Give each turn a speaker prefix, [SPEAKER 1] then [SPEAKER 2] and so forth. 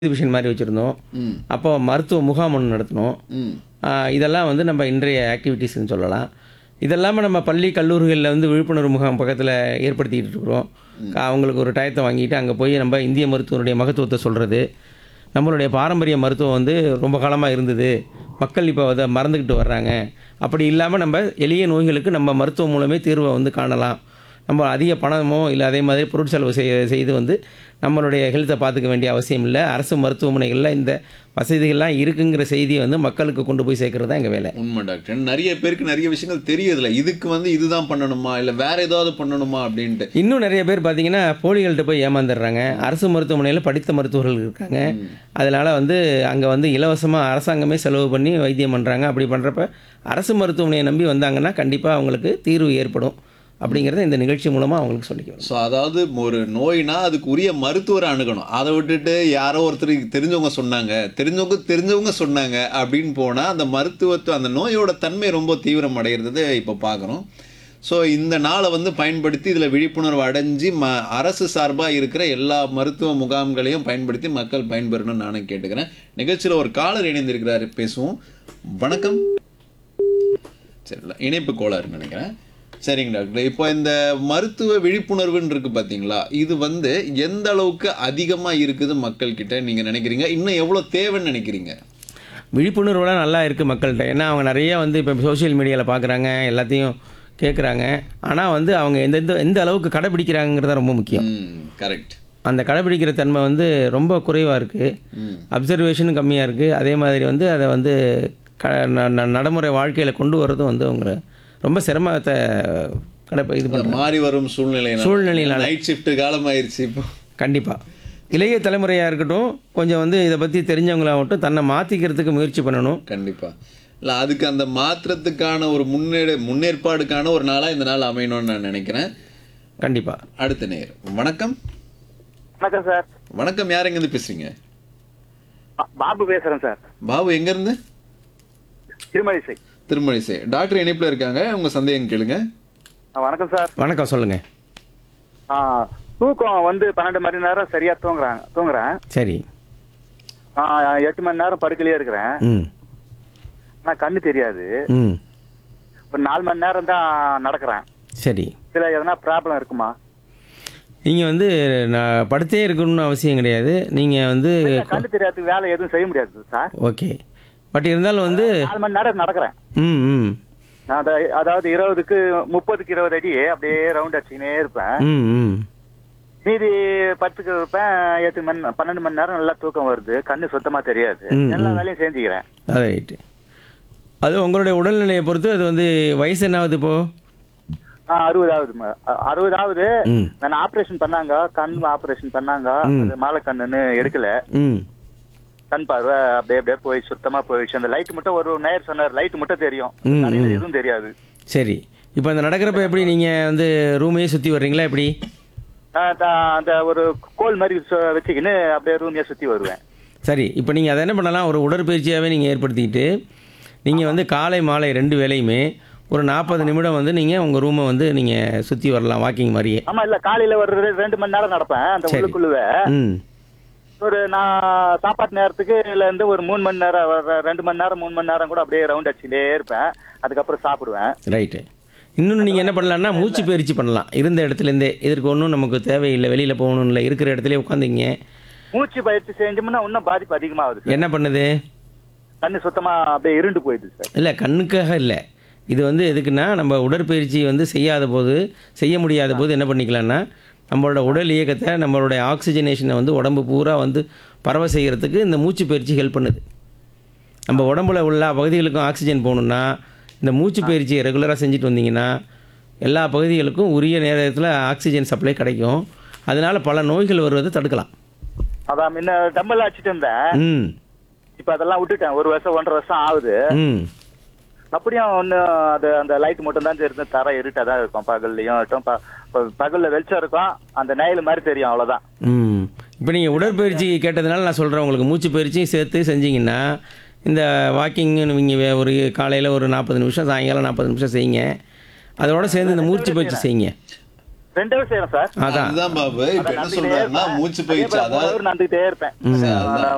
[SPEAKER 1] Exhibition மாதிரி வச்சுருந்தோம்
[SPEAKER 2] ம்
[SPEAKER 1] அப்போ மருத்துவ முகாம் ஒன்று நடத்தினோம்
[SPEAKER 2] ம்
[SPEAKER 1] ஆஹ் இதெல்லாம் வந்து நம்ம இன்றைய ஆக்டிவிட்டீஸ்னு சொல்லலாம் இதெல்லாமல் நம்ம பள்ளி கல்லூரிகளில் வந்து விழிப்புணர்வு முகாம் பக்கத்தில் ஏற்படுத்திக்கிட்டு இருக்கிறோம் அவங்களுக்கு ஒரு டயத்தை வாங்கிட்டு அங்கே போய் நம்ம இந்திய மருத்துவனுடைய மகத்துவத்தை சொல்கிறது நம்மளுடைய பாரம்பரிய மருத்துவம் வந்து ரொம்ப காலமாக இருந்தது மக்கள் இப்போ அதை மறந்துக்கிட்டு வர்றாங்க அப்படி இல்லாமல் நம்ம எளிய நோய்களுக்கு நம்ம மருத்துவம் மூலமே தீர்வை வந்து காணலாம் நம்ம அதிக பணமோ இல்லை அதே மாதிரி பொருட்செலவு செய்ய செய்து வந்து நம்மளுடைய ஹெல்த்தை பார்த்துக்க வேண்டிய அவசியம் இல்லை அரசு மருத்துவமனைகளில் இந்த வசதிகள்லாம் இருக்குங்கிற செய்தியை வந்து மக்களுக்கு கொண்டு போய் சேர்க்கறது தான் எங்கள் வேலை
[SPEAKER 2] உண்மை டாக்டர் நிறைய பேருக்கு நிறைய விஷயங்கள் தெரியதில்ல இதுக்கு வந்து இதுதான் பண்ணணுமா இல்லை வேற ஏதாவது பண்ணணுமா அப்படின்ட்டு
[SPEAKER 1] இன்னும் நிறைய பேர் பார்த்தீங்கன்னா போலிகள்கிட்ட போய் ஏமாந்துடுறாங்க அரசு மருத்துவமனையில் படித்த மருத்துவர்கள் இருக்காங்க அதனால் வந்து அங்கே வந்து இலவசமாக அரசாங்கமே செலவு பண்ணி வைத்தியம் பண்ணுறாங்க அப்படி பண்ணுறப்ப அரசு மருத்துவமனையை நம்பி வந்தாங்கன்னா கண்டிப்பாக அவங்களுக்கு தீர்வு ஏற்படும் அப்படிங்கிறத இந்த நிகழ்ச்சி மூலமாக அவங்களுக்கு சொல்லிக்கிறோம்
[SPEAKER 2] ஸோ அதாவது ஒரு நோய்னா அதுக்கு உரிய மருத்துவரை அணுகணும் அதை விட்டுட்டு யாரோ ஒருத்தர் தெரிஞ்சவங்க சொன்னாங்க தெரிஞ்சவங்க தெரிஞ்சவங்க சொன்னாங்க அப்படின்னு போனால் அந்த மருத்துவத்தை அந்த நோயோட தன்மை ரொம்ப தீவிரம் அடைகிறது இப்போ பார்க்குறோம் ஸோ இந்த நாளை வந்து பயன்படுத்தி இதில் விழிப்புணர்வு அடைஞ்சு ம அரசு சார்பாக இருக்கிற எல்லா மருத்துவ முகாம்களையும் பயன்படுத்தி மக்கள் பயன்பெறணும்னு நானும் கேட்டுக்கிறேன் நிகழ்ச்சியில் ஒரு காலர் இணைந்திருக்கிறாரு பேசுவோம் வணக்கம் சரி இல்ல, இணைப்பு கோளாறுன்னு நினைக்கிறேன் சரிங்க டாக்டர் இப்போ இந்த மருத்துவ விழிப்புணர்வுன்னு இருக்கு பார்த்தீங்களா இது வந்து எந்த அளவுக்கு அதிகமாக இருக்குது மக்கள்கிட்ட நீங்கள் நினைக்கிறீங்க இன்னும் எவ்வளோ தேவைன்னு நினைக்கிறீங்க
[SPEAKER 1] விழிப்புணர்வுலாம் நல்லா இருக்குது மக்கள்கிட்ட ஏன்னா அவங்க நிறைய வந்து இப்போ சோஷியல் மீடியாவில் பார்க்குறாங்க எல்லாத்தையும் கேட்குறாங்க ஆனால் வந்து அவங்க எந்த எந்த எந்த அளவுக்கு கடைபிடிக்கிறாங்கிறது ரொம்ப முக்கியம்
[SPEAKER 2] ம் கரெக்ட்
[SPEAKER 1] அந்த கடைபிடிக்கிற தன்மை வந்து ரொம்ப குறைவாக இருக்குது
[SPEAKER 2] ம்
[SPEAKER 1] அப்சர்வேஷனும் கம்மியாக இருக்குது அதே மாதிரி வந்து அதை வந்து க ந- ந- நடைமுறை வாழ்க்கையில் கொண்டு வர்றதும் வந்து அவங்க ரொம்ப சிரமத்தை கடை இது
[SPEAKER 2] இந்த
[SPEAKER 1] பண்ணுறாங்க
[SPEAKER 2] மாறி வரும் சூழ்நிலை
[SPEAKER 1] சூழ்நிலையினால.
[SPEAKER 2] நைட் ஷிஃப்ட் காலமாயிருச்சு இப்போ
[SPEAKER 1] கண்டிப்பாக இளைய தலைமுறையாக இருக்கட்டும் கொஞ்சம் வந்து இதை பற்றி தெரிஞ்சவங்களாகட்டும் தன்னை மாற்றிக்கிறதுக்கு முயற்சி பண்ணணும்
[SPEAKER 2] கண்டிப்பாக இல்லை அதுக்கு அந்த மாற்றத்துக்கான ஒரு முன்னேடு முன்னேற்பாடுக்கான ஒரு நாளாக இந்த நாள் அமையணும்னு நான் நினைக்கிறேன்
[SPEAKER 1] கண்டிப்பாக
[SPEAKER 2] அடுத்த நேர் வணக்கம்
[SPEAKER 3] வணக்கம் சார்
[SPEAKER 2] வணக்கம் யார் எங்கேருந்து பேசுறீங்க
[SPEAKER 3] பா- பாபு பேசுறேன் சார்
[SPEAKER 2] பாபு எங்கேருந்து
[SPEAKER 3] திருமழிசை
[SPEAKER 2] திருமழிசை டாக்டர் இணைப்பில் இருக்காங்க உங்க சந்தேகம் கேளுங்க
[SPEAKER 3] ஆ, வணக்கம் சார்
[SPEAKER 1] வணக்கம் சொல்லுங்கள்
[SPEAKER 3] ஆ, தூக்கம் வந்து பன்னெண்டு மணி நேரம் சரியா தூங்குறேன் தூங்குறேன்
[SPEAKER 1] சரி
[SPEAKER 3] ஆ, எட்டு மணி நேரம் படுக்கலையே இருக்கிறேன்
[SPEAKER 1] ம்
[SPEAKER 3] ஆனா கண்ணு தெரியாது
[SPEAKER 1] ம்
[SPEAKER 3] ஒரு நாலு மணி நேரம் தான் நடக்கிறேன்
[SPEAKER 1] சரி
[SPEAKER 3] இதுல எதனா ப்ராப்ளம் இருக்குமா
[SPEAKER 1] நீங்கள் வந்து நான் படுத்தே இருக்கணும்னு அவசியம் கிடையாது நீங்கள் வந்து
[SPEAKER 3] இல்ல, கண்ணு தெரியாததுக்கு வேலை எதுவும் செய்ய முடியாது சார்
[SPEAKER 1] ஓகே பட் இருந்தாலும் வந்து
[SPEAKER 3] நாலு மணி நேரம் நடக்கிறேன்
[SPEAKER 1] ம் ம்
[SPEAKER 3] நான் அத- அதாவது இருபதுக்கு முப்பதுக்கு இருபது அடி அப்படியே ரவுண்ட் அடிச்சுக்கினே இருப்பேன்
[SPEAKER 1] ம் ம்
[SPEAKER 3] மீதி பத்துக்கு இருப்பேன் எட்டு மணி பன்னெண்டு மணி நேரம் நல்லா தூக்கம் வருது கண்ணு சுத்தமா தெரியாது
[SPEAKER 1] ம்,
[SPEAKER 3] எல்லா
[SPEAKER 1] ம்.
[SPEAKER 3] வேலையும் செஞ்சுக்கிறேன்
[SPEAKER 1] ரைட்டு அது உங்களுடைய உடல்நிலையை பொறுத்து அது வந்து வயசு என்ன ஆகுது இப்போ
[SPEAKER 3] ஆ, அறுபதாவது ம- அ- அறுபதாவது
[SPEAKER 1] ம்
[SPEAKER 3] நான் ஆபரேஷன் பண்ணாங்க கண் ஆபரேஷன் பண்ணாங்க
[SPEAKER 1] ம்.
[SPEAKER 3] அது மாலை கண்ணுன்னு எடுக்கல
[SPEAKER 1] ம்
[SPEAKER 3] கண் பார்வை அப்படியே அப்படியே போய் சுத்தமா போயிடுச்சு அந்த லைட் மட்டும் ஒரு நேர் சொன்னார் லைட் மட்டும் தெரியும்
[SPEAKER 1] ம்,
[SPEAKER 3] தலையில
[SPEAKER 1] ம்.
[SPEAKER 3] எதுவும் தெரியாது
[SPEAKER 1] சரி இப்போ அந்த நடக்கிறப்ப எப்படி நீங்கள் வந்து ரூமையே சுற்றி வர்றீங்களா எப்படி
[SPEAKER 3] ஆ, த- அந்த ஒரு கோல் மாதிரி சு- வச்சுக்கின்னு அப்படியே ரூமையே சுத்தி வருவேன்
[SPEAKER 1] சரி இப்போ நீங்கள் அதை என்ன பண்ணலாம் ஒரு உடற்பயிற்சியாகவே நீங்கள் ஏற்படுத்திக்கிட்டு நீங்கள் வந்து காலை மாலை ரெண்டு வேளையுமே ஒரு நாற்பது நிமிடம் வந்து நீங்கள் உங்கள் ரூமை வந்து நீங்கள் சுற்றி வரலாம் வாக்கிங் மாதிரியே
[SPEAKER 3] ஆமா இல்ல காலையில ஒரு ரெ- ரெண்டு மணி நேரம் நடப்பேன் அந்த
[SPEAKER 1] சரி.
[SPEAKER 3] உள்ளுக்குள்ளவே
[SPEAKER 1] ம்
[SPEAKER 3] ஒரு நான் சாப்பாட்டு நேரத்துக்கு இல்ல இருந்து ஒரு மூணு மணி நேரம் ஒரு ரெண்டு மணி நேரம் மூணு மணி நேரம் கூட அப்படியே ரவுண்ட் அடிச்சுட்டே இருப்பேன் அதுக்கப்புறம் சாப்பிடுவேன்
[SPEAKER 1] ரைட்டு இன்னொன்று நீங்கள் என்ன பண்ணலாம்னா மூச்சு பயிற்சி பண்ணலாம் இருந்த இடத்துலேருந்தே இதற்கு ஒன்றும் நமக்கு தேவையில்லை வெளியில் போகணும் இல்லை இருக்கிற இடத்துல உட்காந்துங்க
[SPEAKER 3] மூச்சு பயிற்சி செஞ்சோம்னா இன்னும் பாதிப்பு அதிகமாகுது
[SPEAKER 1] என்ன பண்ணுது
[SPEAKER 3] கண்ணு சுத்தமா அப்படியே இருண்டு போயிடுது சார்
[SPEAKER 1] இல்லை கண்ணுக்காக இல்லை இது வந்து எதுக்குன்னா நம்ம உடற்பயிற்சி வந்து செய்யாத போது செய்ய முடியாத போது என்ன பண்ணிக்கலாம்னா நம்மளோட உடல் இயக்கத்தை நம்மளுடைய ஆக்சிஜனேஷனை வந்து உடம்பு பூரா வந்து பரவ செய்கிறதுக்கு இந்த மூச்சு பயிற்சி ஹெல்ப் பண்ணுது நம்ம உடம்புல உள்ள பகுதிகளுக்கும் ஆக்சிஜன் போகணுன்னா இந்த மூச்சு பயிற்சியை ரெகுலராக செஞ்சுட்டு வந்தீங்கன்னா எல்லா பகுதிகளுக்கும் உரிய நேரத்தில் ஆக்சிஜன் சப்ளை கிடைக்கும் அதனால பல நோய்கள் வருவதை தடுக்கலாம்
[SPEAKER 3] அதான் முன்ன டம்பல் அடிச்சிட்டு இருந்தேன்
[SPEAKER 1] ம்
[SPEAKER 3] இப்ப அதெல்லாம் விட்டுட்டேன் ஒரு வருஷம் ஒன்றரை வருஷம் ஆகுது
[SPEAKER 1] ம்
[SPEAKER 3] அப்படியும் ஒண்ணு அது அந்த லைட் மட்டும் தான் தெரியுது தர இருட்டா தான் இருக்கும் பகல்லையும் இருக்கும் ப- ப- பகல்ல வெளிச்சம் இருக்கும் அந்த நெயில் மாதிரி தெரியும் அவ்வளவுதான்
[SPEAKER 1] ம் இப்போ நீங்கள் உடற்பயிற்சி கேட்டதுனால நான் சொல்கிறேன் உங்களுக்கு மூச்சு பயிற்சியும் சேர்த்து செஞ்சீங்கன்னா இந்த வாக்கிங் நீங்கள் ஒரு காலையில் ஒரு நாற்பது நிமிஷம் சாயங்காலம் நாற்பது நிமிஷம் செய்யுங்க அதோட சேர்ந்து இந்த மூச்சு பயிற்சி செய்யுங்க
[SPEAKER 3] ரெண்டு வருஷம் செய்யறேன் சார்
[SPEAKER 1] அதான்
[SPEAKER 2] அதுதான் பாபு இப்ப என்ன சொல்றாருன்னா மூச்சு பயிற்சி
[SPEAKER 3] அதே போல
[SPEAKER 2] அதாவது
[SPEAKER 3] மூணு hour நடந்துகிட்டே இருப்பேன்
[SPEAKER 1] ம்.
[SPEAKER 2] அதுதான்.